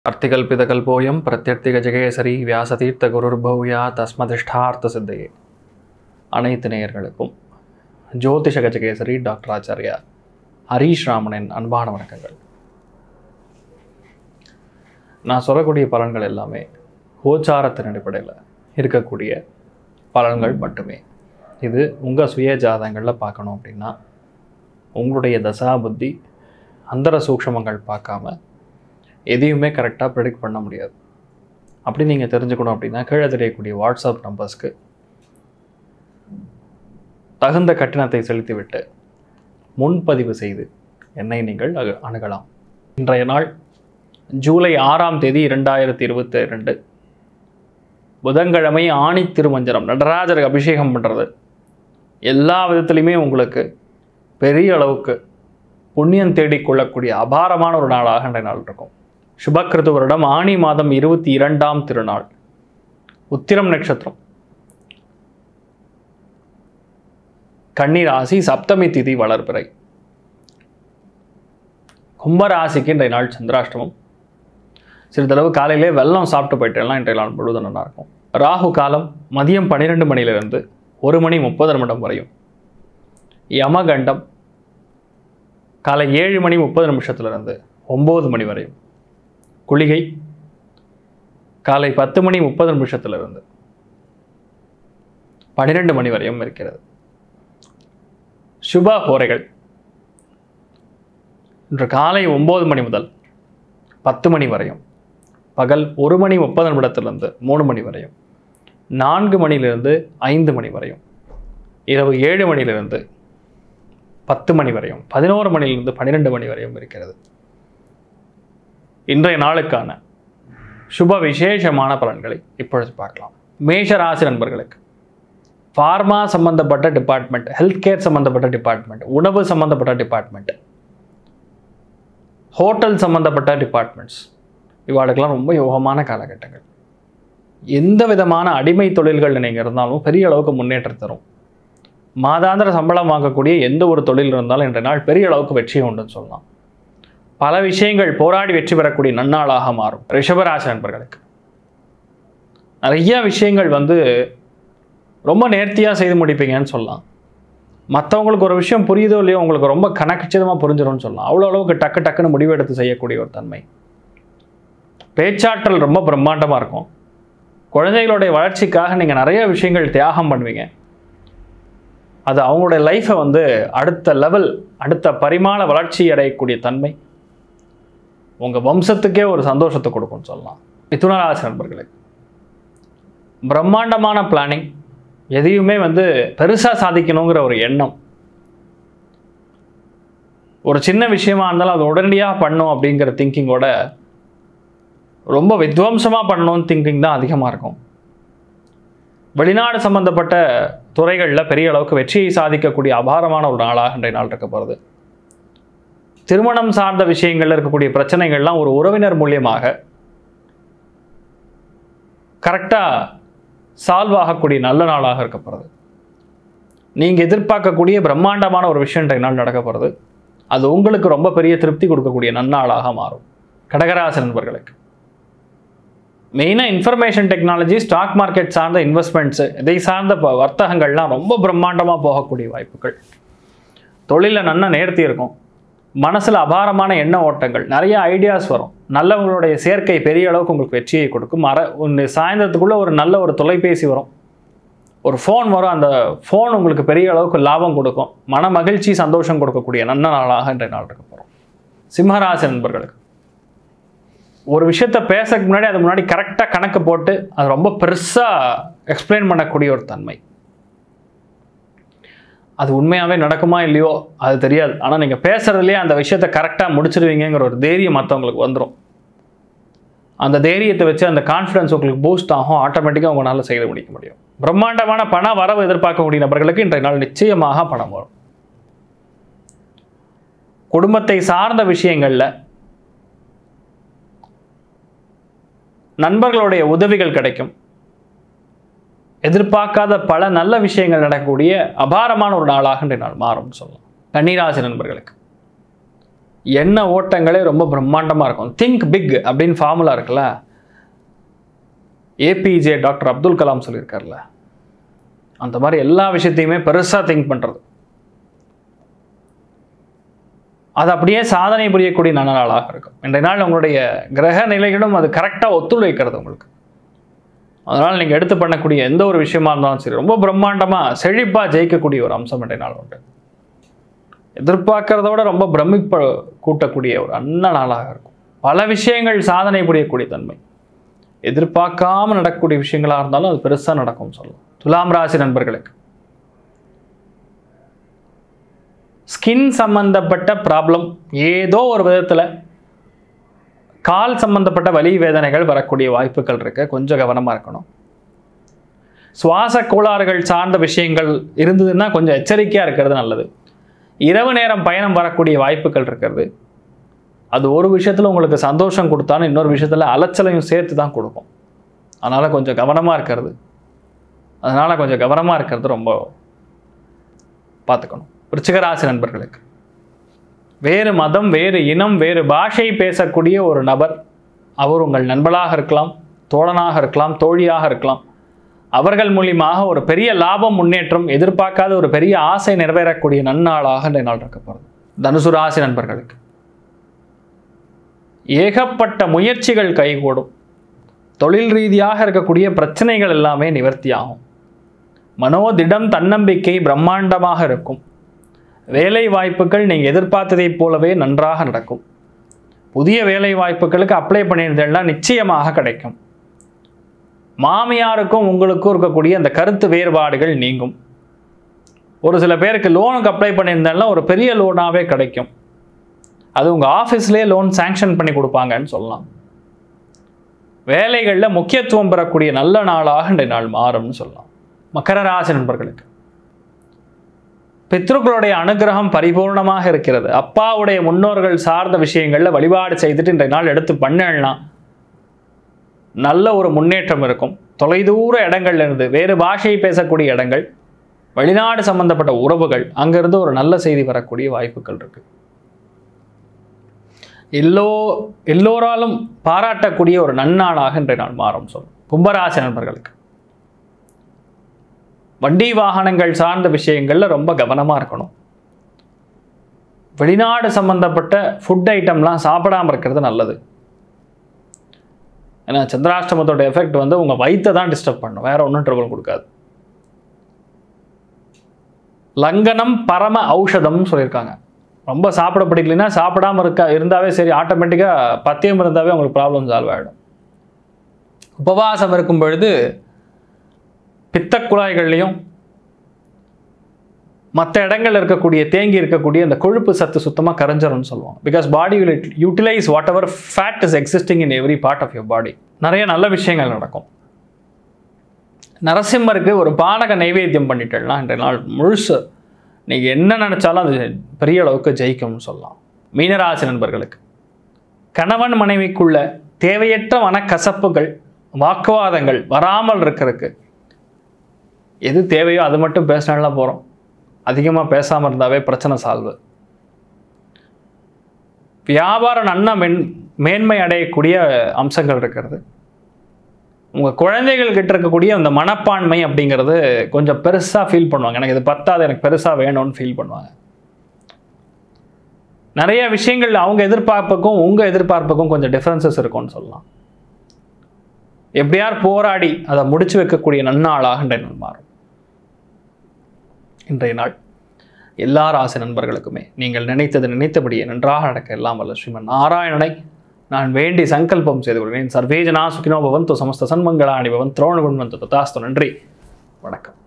அர்த்திகல்பிதகல்போயம் பிரத்யர்த்திகஜகேசரி வியாசதீர்த்த குருர்பௌயா தஸ்மதிஷ்டார்த்த சித்தையே அனைத்து நேயர்களுக்கும் ஜோதிஷ கஜகேசரி டாக்டர் ஆச்சாரியா ஹரீஷ் ராமனின் அன்பான வணக்கங்கள் நான் சொல்லக்கூடிய பலன்கள் எல்லாமே கோச்சாரத்தின் அடிப்படையில் இருக்கக்கூடிய பலன்கள் மட்டுமே இது உங்கள் சுய ஜாதகங்களில் பார்க்கணும் அப்படின்னா உங்களுடைய தசா புத்தி அந்தர சூக்ஷமங்கள் பார்க்காம எதையுமே கரெக்டாக ப்ரெடிக்ட் பண்ண முடியாது அப்படி நீங்கள் தெரிஞ்சுக்கணும் அப்படின்னா கீழே தெரியக்கூடிய வாட்ஸ்அப் நம்பர்ஸ்க்கு தகுந்த கட்டணத்தை செலுத்திவிட்டு முன்பதிவு செய்து என்னை நீங்கள் அகு- அணுகலாம் இன்றைய நாள் ஜூலை ஆறாம் தேதி இரண்டாயிரத்தி இருபத்தி ரெண்டு புதன்கிழமை ஆணி திருமஞ்சனம் நடராஜருக்கு அபிஷேகம் பண்ணுறது எல்லா விதத்துலையுமே உங்களுக்கு பெரிய அளவுக்கு புண்ணியம் தேடிக்கொள்ளக்கூடிய அபாரமான ஒரு நாளாக இன்றைய நாள் இருக்கும் சுபக்கிருது வருடம் ஆணி மாதம் இருபத்தி இரண்டாம் திருநாள் உத்திரம் நட்சத்திரம் கன்னி ராசி சப்தமி திதி வளர்பிறை கும்பராசிக்கு இன்றைய நாள் சந்திராஷ்டமம் சிறிதளவு காலையிலே வெல்லம் சாப்பிட்டு போயிட்டேன்னா இன்றைய நாள் முழுவதும் நல்லா இருக்கும் ராகு காலம் மதியம் பன்னிரெண்டு மணியிலிருந்து ஒரு மணி முப்பது நிமிடம் வரையும் யமகண்டம் காலை ஏழு மணி முப்பது நிமிஷத்துலேருந்து ஒம்பது மணி வரையும் குளிகை காலை பத்து மணி முப்பது நிமிஷத்திலிருந்து பன்னிரெண்டு மணி வரையும் இருக்கிறது சுப ஹோரைகள் இன்று காலை ஒம்பது மணி முதல் பத்து மணி வரையும் பகல் ஒரு மணி முப்பது நிமிடத்திலிருந்து மூணு மணி வரையும் நான்கு மணியிலிருந்து ஐந்து மணி வரையும் இரவு ஏழு மணியிலிருந்து பத்து மணி வரையும் பதினோரு மணியிலிருந்து பன்னிரெண்டு மணி வரையும் இருக்கிறது இன்றைய நாளுக்கான சுப விசேஷமான பலன்களை இப்பொழுது பார்க்கலாம் மேஷ ராசி நண்பர்களுக்கு ஃபார்மா சம்பந்தப்பட்ட டிபார்ட்மெண்ட் ஹெல்த் கேர் சம்பந்தப்பட்ட டிபார்ட்மெண்ட் உணவு சம்பந்தப்பட்ட டிபார்ட்மெண்ட் ஹோட்டல் சம்பந்தப்பட்ட டிபார்ட்மெண்ட்ஸ் இவாளுக்கெல்லாம் ரொம்ப யோகமான காலகட்டங்கள் எந்த விதமான அடிமை தொழில்கள் நீங்கள் இருந்தாலும் பெரிய அளவுக்கு முன்னேற்றம் தரும் மாதாந்திர சம்பளம் வாங்கக்கூடிய எந்த ஒரு தொழில் இருந்தாலும் இன்றைய நாள் பெரிய அளவுக்கு வெற்றி உண்டுன்னு சொல்லலாம் பல விஷயங்கள் போராடி வெற்றி பெறக்கூடிய நன்னாளாக மாறும் ரிஷபராசி நண்பர்களுக்கு நிறைய விஷயங்கள் வந்து ரொம்ப நேர்த்தியாக செய்து முடிப்பீங்கன்னு சொல்லலாம் மற்றவங்களுக்கு ஒரு விஷயம் புரியுதோ இல்லையோ உங்களுக்கு ரொம்ப கணக்கிச்சதமாக புரிஞ்சிடும்னு சொல்லலாம் அவ்வளோ அளவுக்கு டக்கு டக்குன்னு முடிவெடுத்து செய்யக்கூடிய ஒரு தன்மை பேச்சாற்றல் ரொம்ப பிரம்மாண்டமாக இருக்கும் குழந்தைகளுடைய வளர்ச்சிக்காக நீங்கள் நிறைய விஷயங்கள் தியாகம் பண்ணுவீங்க அது அவங்களுடைய லைஃப்பை வந்து அடுத்த லெவல் அடுத்த பரிமாண வளர்ச்சி அடையக்கூடிய தன்மை உங்கள் வம்சத்துக்கே ஒரு சந்தோஷத்தை கொடுக்கும்னு சொல்லலாம் மிதுனராசி நண்பர்களுக்கு பிரம்மாண்டமான பிளானிங் எதையுமே வந்து பெருசாக சாதிக்கணுங்கிற ஒரு எண்ணம் ஒரு சின்ன விஷயமா இருந்தாலும் அது உடனடியாக பண்ணும் அப்படிங்கிற திங்கிங்கோட ரொம்ப வித்வம்சமாக பண்ணணும்னு திங்கிங் தான் அதிகமாக இருக்கும் வெளிநாடு சம்பந்தப்பட்ட துறைகளில் பெரிய அளவுக்கு வெற்றியை சாதிக்கக்கூடிய அபாரமான ஒரு நாளாக இன்றைய நாள் இருக்க போகிறது திருமணம் சார்ந்த விஷயங்கள்ல இருக்கக்கூடிய பிரச்சனைகள்லாம் ஒரு உறவினர் மூலியமாக கரெக்டாக சால்வ் ஆகக்கூடிய நல்ல நாளாக இருக்க போகிறது நீங்கள் எதிர்பார்க்கக்கூடிய பிரம்மாண்டமான ஒரு விஷயம் இன்றைய நாள் நடக்க போகிறது அது உங்களுக்கு ரொம்ப பெரிய திருப்தி கொடுக்கக்கூடிய நன்னாளாக மாறும் கடகராசி நண்பர்களுக்கு மெயினாக இன்ஃபர்மேஷன் டெக்னாலஜி ஸ்டாக் மார்க்கெட் சார்ந்த இன்வெஸ்ட்மெண்ட்ஸு இதை சார்ந்த ப- வர்த்தகங்கள்லாம் ரொம்ப பிரம்மாண்டமாக போகக்கூடிய வாய்ப்புகள் தொழிலில் நல்ல நேர்த்தி இருக்கும் மனசில் அபாரமான எண்ண ஓட்டங்கள் நிறைய ஐடியாஸ் வரும் நல்லவங்களுடைய சேர்க்கை பெரிய அளவுக்கு உங்களுக்கு வெற்றியை கொடுக்கும் அற ஒன்று சாயந்தரத்துக்குள்ளே ஒரு நல்ல ஒரு தொலைபேசி வரும் ஒரு ஃபோன் வரும் அந்த ஃபோன் உங்களுக்கு பெரிய அளவுக்கு லாபம் கொடுக்கும் மன மகிழ்ச்சி சந்தோஷம் கொடுக்கக்கூடிய நல்ல நாளாக இன்றைய நாள் இருக்க போகிறோம் சிம்மராசி நண்பர்களுக்கு ஒரு விஷயத்த பேசறதுக்கு முன்னாடி அது முன்னாடி கரெக்டாக கணக்கு போட்டு அது ரொம்ப பெருசாக எக்ஸ்பிளைன் பண்ணக்கூடிய ஒரு தன்மை அது உண்மையாகவே நடக்குமா இல்லையோ அது தெரியாது ஆனால் நீங்கள் பேசுகிறதுலேயே அந்த விஷயத்த கரெக்டாக முடிச்சிடுவீங்கங்கிற ஒரு தைரியம் மற்றவங்களுக்கு வந்துடும் அந்த தைரியத்தை வச்சு அந்த கான்ஃபிடன்ஸ் உங்களுக்கு பூஸ்ட் ஆகும் ஆட்டோமேட்டிக்காக உங்களால் செய்து முடிக்க முடியும் பிரம்மாண்டமான பண வரவு எதிர்பார்க்கக்கூடிய நபர்களுக்கு இன்றைய நாள் நிச்சயமாக பணம் வரும் குடும்பத்தை சார்ந்த விஷயங்களில் நண்பர்களுடைய உதவிகள் கிடைக்கும் எதிர்பார்க்காத பல நல்ல விஷயங்கள் நடக்கக்கூடிய அபாரமான ஒரு நாளாக இன்றைய நாள் மாறும்னு சொல்லலாம் கன்னிராசி நண்பர்களுக்கு எண்ண ஓட்டங்களே ரொம்ப பிரம்மாண்டமாக இருக்கும் திங்க் பிக் அப்படின்னு ஃபார்முலா இருக்குல்ல ஏபிஜே டாக்டர் அப்துல் கலாம் சொல்லியிருக்கார்ல அந்த மாதிரி எல்லா விஷயத்தையுமே பெருசாக திங்க் பண்ணுறது அது அப்படியே சாதனை புரியக்கூடிய நல்ல நாளாக இருக்கும் இன்றைய நாள் உங்களுடைய கிரக நிலைகளும் அது கரெக்டாக ஒத்துழைக்கிறது உங்களுக்கு அதனால் நீங்கள் எடுத்து பண்ணக்கூடிய எந்த ஒரு விஷயமா இருந்தாலும் சரி ரொம்ப பிரம்மாண்டமாக செழிப்பாக ஜெயிக்கக்கூடிய ஒரு அம்சம் இன்றைய நாள் உண்டு எதிர்பார்க்கறத விட ரொம்ப பிரமிப்ப கூட்டக்கூடிய ஒரு அன்ன நாளாக இருக்கும் பல விஷயங்கள் சாதனை புரியக்கூடிய தன்மை எதிர்பார்க்காம நடக்கக்கூடிய விஷயங்களாக இருந்தாலும் அது பெருசாக நடக்கும் சொல்லலாம் துலாம் ராசி நண்பர்களுக்கு ஸ்கின் சம்பந்தப்பட்ட ப்ராப்ளம் ஏதோ ஒரு விதத்தில் கால் சம்பந்தப்பட்ட வலி வேதனைகள் வரக்கூடிய வாய்ப்புகள் இருக்கு கொஞ்சம் கவனமாக இருக்கணும் சுவாச கோளாறுகள் சார்ந்த விஷயங்கள் இருந்ததுன்னா கொஞ்சம் எச்சரிக்கையாக இருக்கிறது நல்லது இரவு நேரம் பயணம் வரக்கூடிய வாய்ப்புகள் இருக்கிறது அது ஒரு விஷயத்தில் உங்களுக்கு சந்தோஷம் கொடுத்தாலும் இன்னொரு விஷயத்தில் அலைச்சலையும் சேர்த்து தான் கொடுக்கும் அதனால் கொஞ்சம் கவனமாக இருக்கிறது அதனால் கொஞ்சம் கவனமாக இருக்கிறது ரொம்ப பார்த்துக்கணும் விருச்சிகராசி நண்பர்களுக்கு வேறு மதம் வேறு இனம் வேறு பாஷை பேசக்கூடிய ஒரு நபர் அவர் உங்கள் நண்பளாக இருக்கலாம் தோழனாக இருக்கலாம் தோழியாக இருக்கலாம் அவர்கள் மூலியமாக ஒரு பெரிய லாபம் முன்னேற்றம் எதிர்பார்க்காத ஒரு பெரிய ஆசை நிறைவேறக்கூடிய நன்னாளாக இந்த நாள் இருக்கப்படுது தனுசு ராசி நண்பர்களுக்கு ஏகப்பட்ட முயற்சிகள் கைகூடும் தொழில் ரீதியாக இருக்கக்கூடிய பிரச்சனைகள் எல்லாமே நிவர்த்தியாகும் மனோதிடம் தன்னம்பிக்கை பிரம்மாண்டமாக இருக்கும் வேலை வாய்ப்புகள் நீங்கள் எதிர்பார்த்ததைப் போலவே நன்றாக நடக்கும் புதிய வேலை வாய்ப்புகளுக்கு அப்ளை பண்ணியிருந்தேன்னா நிச்சயமாக கிடைக்கும் மாமியாருக்கும் உங்களுக்கும் இருக்கக்கூடிய அந்த கருத்து வேறுபாடுகள் நீங்கும் ஒரு சில பேருக்கு லோனுக்கு அப்ளை பண்ணியிருந்தேன்னா ஒரு பெரிய லோனாகவே கிடைக்கும் அது உங்கள் ஆஃபீஸ்லேயே லோன் சேங்ஷன் பண்ணி கொடுப்பாங்கன்னு சொல்லலாம் வேலைகளில் முக்கியத்துவம் பெறக்கூடிய நல்ல நாளாக இன்றைய நாள் மாறும்னு சொல்லலாம் மகர ராசி நண்பர்களுக்கு பித்ருக்களுடைய அனுகிரகம் பரிபூர்ணமாக இருக்கிறது அப்பாவுடைய முன்னோர்கள் சார்ந்த விஷயங்களில் வழிபாடு செய்துட்டு இன்றைய நாள் எடுத்து பண்ணலாம் நல்ல ஒரு முன்னேற்றம் இருக்கும் தொலைதூர இடங்கள்ல இருந்து வேறு பாஷையை பேசக்கூடிய இடங்கள் வெளிநாடு சம்பந்தப்பட்ட உறவுகள் அங்கிருந்து ஒரு நல்ல செய்தி வரக்கூடிய வாய்ப்புகள் இருக்கு எல்லோ எல்லோராலும் பாராட்டக்கூடிய ஒரு நன்னாளாக இன்றைய நாள் மாறும் சொல்லும் கும்பராசி நண்பர்களுக்கு வண்டி வாகனங்கள் சார்ந்த விஷயங்கள்ல ரொம்ப கவனமாக இருக்கணும் வெளிநாடு சம்பந்தப்பட்ட ஃபுட் ஐட்டம்லாம் சாப்பிடாம இருக்கிறது நல்லது ஏன்னா சந்திராஷ்டமத்தோட எஃபெக்ட் வந்து உங்கள் வயித்தை தான் டிஸ்டர்ப் பண்ணும் வேற ஒன்றும் ட்ரபிள் கொடுக்காது லங்கனம் பரம ஔஷதம்னு சொல்லியிருக்காங்க ரொம்ப சாப்பிட பிடிக்கலைன்னா சாப்பிடாம இருக்கா இருந்தாவே சரி ஆட்டோமேட்டிக்காக பத்தியம் இருந்தாவே உங்களுக்கு ப்ராப்ளம் சால்வ் ஆகிடும் உபவாசம் இருக்கும் பொழுது பித்தக்குழாய்கள்லையும் மற்ற இடங்கள்ல இருக்கக்கூடிய தேங்கி இருக்கக்கூடிய அந்த கொழுப்பு சத்து சுத்தமாக கரைஞ்சிரும்னு சொல்லுவோம் because body will utilize whatever fat is existing in every part of your body நிறைய நல்ல விஷயங்கள் நடக்கும் நரசிம்மருக்கு ஒரு பானக நைவேத்தியம் பண்ணிட்டேன்னா இன்றைய நாள் முழுசு நீங்கள் என்ன நினச்சாலும் அது பெரிய அளவுக்கு ஜெயிக்கும்னு சொல்லலாம் மீனராசி நண்பர்களுக்கு கணவன் மனைவிக்குள்ள தேவையற்ற மனக்கசப்புகள் வாக்குவாதங்கள் வராமல் இருக்கிறதுக்கு எது தேவையோ அது மட்டும் பேசினாலாம் போகிறோம் அதிகமாக பேசாமல் இருந்தாவே பிரச்சனை சால்வு வியாபாரம் நன்னா மென் மேன்மை அடையக்கூடிய அம்சங்கள் இருக்கிறது உங்கள் குழந்தைகள் கிட்ட இருக்கக்கூடிய அந்த மனப்பான்மை அப்படிங்கிறது கொஞ்சம் பெருசாக ஃபீல் பண்ணுவாங்க எனக்கு இது பத்தாது எனக்கு பெருசாக வேணும்னு ஃபீல் பண்ணுவாங்க நிறைய விஷயங்கள் அவங்க எதிர்பார்ப்புக்கும் உங்கள் எதிர்பார்ப்புக்கும் கொஞ்சம் டிஃப்ரென்சஸ் இருக்கும்னு சொல்லலாம் எப்படியார் போராடி அதை முடிச்சு வைக்கக்கூடிய நன்னாளாக இன்றைய நாள் மாறும் இன்றைய நாள் எல்லா ராசி நண்பர்களுக்குமே நீங்கள் நினைத்தது நினைத்தபடியே நன்றாக நடக்க எல்லாம் வல்ல ஸ்ரீமன் நாராயணனை நான் வேண்டி சங்கல்பம் செய்து கொள்கிறேன் சர்வேஜனா சுகினோ பவந்தோ சமஸ்த சன்மங்களாணி பவன் திரோணகுண்வந்தோ ததாஸ்து நன்றி வணக்கம்